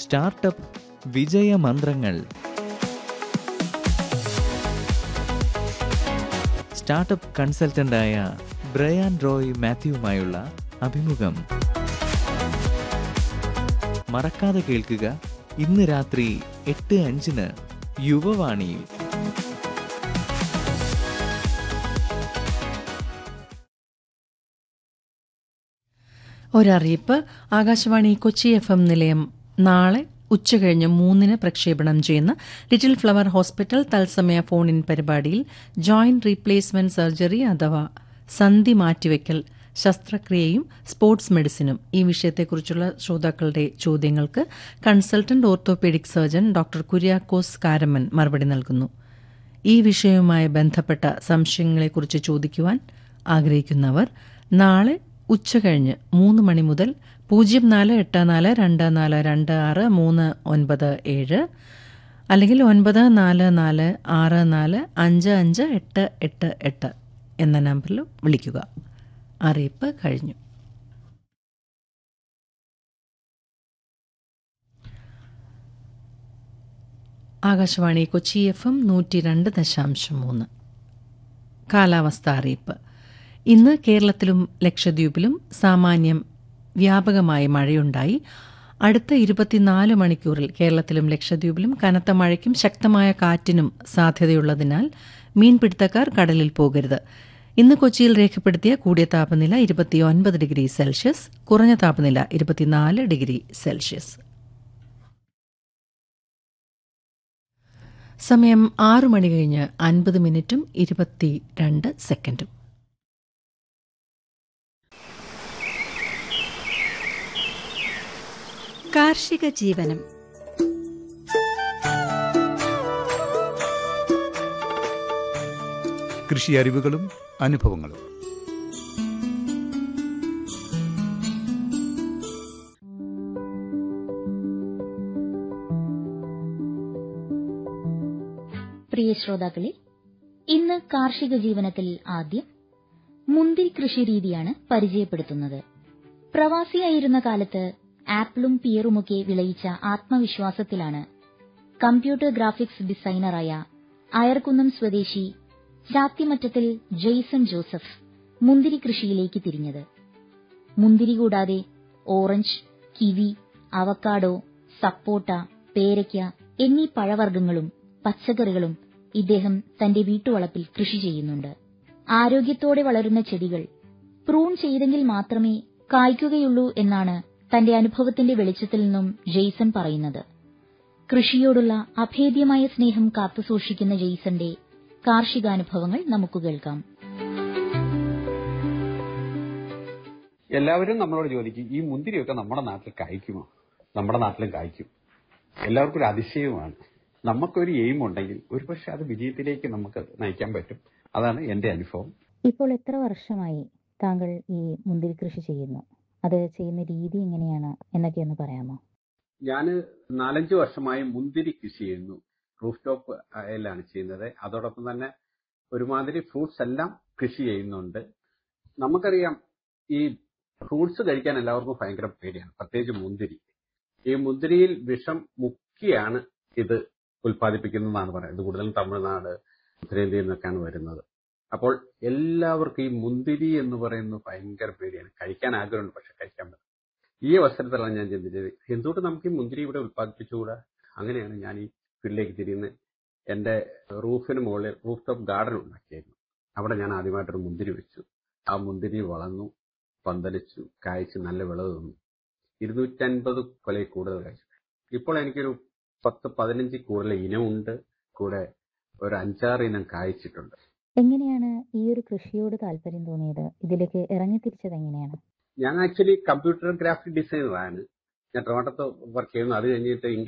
startup വിജയമന്ത്രങ്ങൾ startup കൺസൾട്ടന്റായ ബ്രയാൻ റോയ് മാത്യുവുമായുള്ള അഭിമുഖം മറക്കാതെ കേൾക്കുക ഇന്ന് രാത്രി എട്ട് അഞ്ചിന് യുവവാണിയിൽ ഒരറിയിപ്പ് ആകാശവാണി കൊച്ചി എഫ് എം നിലയം നാളെ ഉച്ചകഴിഞ്ഞ് മൂന്നിന് പ്രക്ഷേപണം ചെയ്യുന്ന ലിറ്റിൽ ഫ്ലവർ ഹോസ്പിറ്റൽ തത്സമയ ഫോൺ ഇൻ പരിപാടിയിൽ ജോയിന്റ് റീപ്ലേസ്മെന്റ് സർജറി അഥവാ സന്ധി മാറ്റിവെക്കൽ ശസ്ത്രക്രിയയും സ്പോർട്സ് മെഡിസിനും ഈ വിഷയത്തെക്കുറിച്ചുള്ള ശ്രോതാക്കളുടെ ചോദ്യങ്ങൾക്ക് consultant orthopaedic surgeon doctor Kuriakose Karaman മറുപടി നൽകുന്നു ഈ വിഷയവുമായി ബന്ധപ്പെട്ട സംശയങ്ങളെക്കുറിച്ച് ചോദിക്കുവാൻ ആഗ്രഹിക്കുന്നവർ നാളെ ഉച്ചകഴിഞ്ഞ് മൂന്ന് മണി മുതൽ പൂജ്യം നാല് എട്ട് നാല് രണ്ട് നാല് രണ്ട് ആറ് മൂന്ന് ഒൻപത് ഏഴ് അല്ലെങ്കിൽ ഒൻപത് നാല് നാല് ആറ് നാല് അഞ്ച് അഞ്ച് എട്ട് എട്ട് എട്ട് എന്ന നമ്പറിൽ വിളിക്കുക അറിയിപ്പ് കഴിഞ്ഞു ആകാശവാണി കൊച്ചി എഫ് എം നൂറ്റി രണ്ട് ദശാംശം മൂന്ന് കാലാവസ്ഥ അറിയിപ്പ് ഇന്ന് കേരളത്തിലും ലക്ഷദ്വീപിലും സാമാന്യം വ്യാപകമായി മഴയുണ്ടായി അടുത്ത ഇരുപത്തിനാല് മണിക്കൂറിൽ കേരളത്തിലും ലക്ഷദ്വീപിലും കനത്ത മഴയ്ക്കും ശക്തമായ കാറ്റിനും സാധ്യതയുള്ളതിനാൽ മീൻപിടുത്തക്കാർ കടലിൽ പോകരുത് ഇന്ന് കൊച്ചിയിൽ രേഖപ്പെടുത്തിയ കൂടിയ താപനില ഇരുപത്തിയൊൻപത് ഡിഗ്രി സെൽഷ്യസ് കുറഞ്ഞ താപനില ഇരുപത്തിനാല് ഡിഗ്രി സെൽഷ്യസ് സമയം ആറു മണി കഴിഞ്ഞ് അൻപത് മിനിറ്റും ഇരുപത്തി രണ്ട് സെക്കൻഡും കാർഷിക ജീവനം കൃഷി അറിവുകളും അനുഭവങ്ങളും പ്രിയ ശ്രോതാക്കളെ ഇന്ന് കാർഷിക ജീവനത്തിൽ ആദ്യം മുന്തിരി കൃഷി രീതിയാണ് പരിചയപ്പെടുത്തുന്നത് പ്രവാസിയായിരുന്ന കാലത്ത് ആപ്പിളും പിയറുമൊക്കെ വിളയിച്ച ആത്മവിശ്വാസത്തിലാണ് കമ്പ്യൂട്ടർ ഗ്രാഫിക്സ് ഡിസൈനറായ അയർക്കുന്നം സ്വദേശി ചാത്തിമറ്റത്തിൽ ജെയ്സൺ ജോസഫ് മുന്തിരി കൃഷിയിലേക്ക് തിരിഞ്ഞത് മുന്തിരി കൂടാതെ ഓറഞ്ച് കിവി അവക്കാഡോ സപ്പോട്ട പേരയ്ക്ക എന്നീ പഴവർഗ്ഗങ്ങളും പച്ചക്കറികളും ഇദ്ദേഹം തന്റെ വീട്ടുവളപ്പിൽ കൃഷി ചെയ്യുന്നുണ്ട് ആരോഗ്യത്തോടെ വളരുന്ന ചെടികൾ പ്രൂൺ ചെയ്തെങ്കിൽ മാത്രമേ കായ്ക്കുകയുള്ളൂ എന്നാണ് തന്റെ അനുഭവത്തിന്റെ വെളിച്ചത്തിൽ നിന്നും ജെയ്സൺ പറയുന്നത് കൃഷിയോടുള്ള അഭേദ്യമായ സ്നേഹം കാത്തുസൂക്ഷിക്കുന്ന ജെയ്സന്റെ കാർഷികാനുഭവങ്ങൾ നമുക്ക് കേൾക്കാം എല്ലാവരും നമ്മളോട് ചോദിക്കും ഈ മുന്തിരിയൊക്കെ നമ്മുടെ നാട്ടിൽ കായ്ക്കുമോ നമ്മുടെ നാട്ടിലും കായ്ക്കും എല്ലാവർക്കും ഒരു അതിശയമാണ് നമുക്കൊരു എയിം ഉണ്ടെങ്കിൽ ഒരുപക്ഷെ അത് വിജയത്തിലേക്ക് നമുക്ക് നയിക്കാൻ പറ്റും അതാണ് എന്റെ അനുഭവം ഇപ്പോൾ എത്ര വർഷമായി താങ്കൾ ഈ മുന്തിരി കൃഷി ചെയ്യുന്നു അത് ചെയ്യുന്ന രീതി എങ്ങനെയാണ് എന്നൊക്കെ ഒന്ന് പറയാമോ ഞാൻ നാലഞ്ച് വർഷമായി മുന്തിരി കൃഷി ചെയ്യുന്നു റൂഫ് ടോപ്പ് ലാണ് ചെയ്യുന്നത് അതോടൊപ്പം തന്നെ ഒരുമാതിരി ഫ്രൂട്ട്സ് എല്ലാം കൃഷി ചെയ്യുന്നുണ്ട് നമുക്കറിയാം ഈ ഫ്രൂട്ട്സ് കഴിക്കാൻ എല്ലാവർക്കും ഭയങ്കര പേടിയാണ് പ്രത്യേകിച്ച് മുന്തിരി ഈ മുന്തിരിയിൽ വിഷം മുക്കിയാണ് ഇത് ഉൽപ്പാദിപ്പിക്കുന്നതെന്നാണ് പറയുന്നത് ഇത് കൂടുതലും തമിഴ്നാട് ഉത്തരേന്ത്യയിൽ നിന്നൊക്കെയാണ് വരുന്നത് അപ്പോൾ എല്ലാവർക്കും ഈ മുന്തിരി എന്ന് പറയുന്നത് ഭയങ്കര പേടിയാണ് കഴിക്കാൻ ആഗ്രഹമുണ്ട് പക്ഷെ കഴിക്കാൻ പറ്റില്ല ഈ അവസരത്തിലാണ് ഞാൻ ചിന്തിച്ചത് എന്തുകൊണ്ട് നമുക്ക് ഈ മുന്തിരി ഇവിടെ ഉൽപ്പാദിപ്പിച്ചുകൂടാ അങ്ങനെയാണ് ഞാൻ ഈ ഫീൽഡിലേക്ക് തിരിയുന്നത് എന്റെ റൂഫിന് മുകളിൽ റൂഫ് ടോപ്പ് ഗാർഡൻ ഉണ്ടാക്കിയായിരുന്നു അവിടെ ഞാൻ ആദ്യമായിട്ടൊരു മുന്തിരി വെച്ചു ആ മുന്തിരി വളർന്നു പന്തലിച്ചു കായ്ച്ചു നല്ല വിളവ് തന്നു ഇരുന്നൂറ്റൻപത് കൊലയിൽ കൂടുതൽ കായ്ച്ചു ഇപ്പോൾ എനിക്കൊരു പത്ത് പതിനഞ്ച് കൂടുതൽ ഇനമുണ്ട് കൂടെ ഒരു അഞ്ചാറ് ഇനം കായ്ച്ചിട്ടുണ്ട് എങ്ങനെയാണ് ഈ ഒരു കൃഷിയോട് താല്പര്യം തോന്നിയത് ഇതിലേക്ക് ഇറങ്ങിത്തിരിച്ചത് എങ്ങനെയാണ് ഞാൻ ആക്ച്വലി കമ്പ്യൂട്ടർ ഗ്രാഫിക് ഡിസൈനറാണ് ഞാൻ ട്രിവാണ്ടത്ത് വർക്ക് ചെയ്യുന്നു അത് കഴിഞ്ഞിട്ട്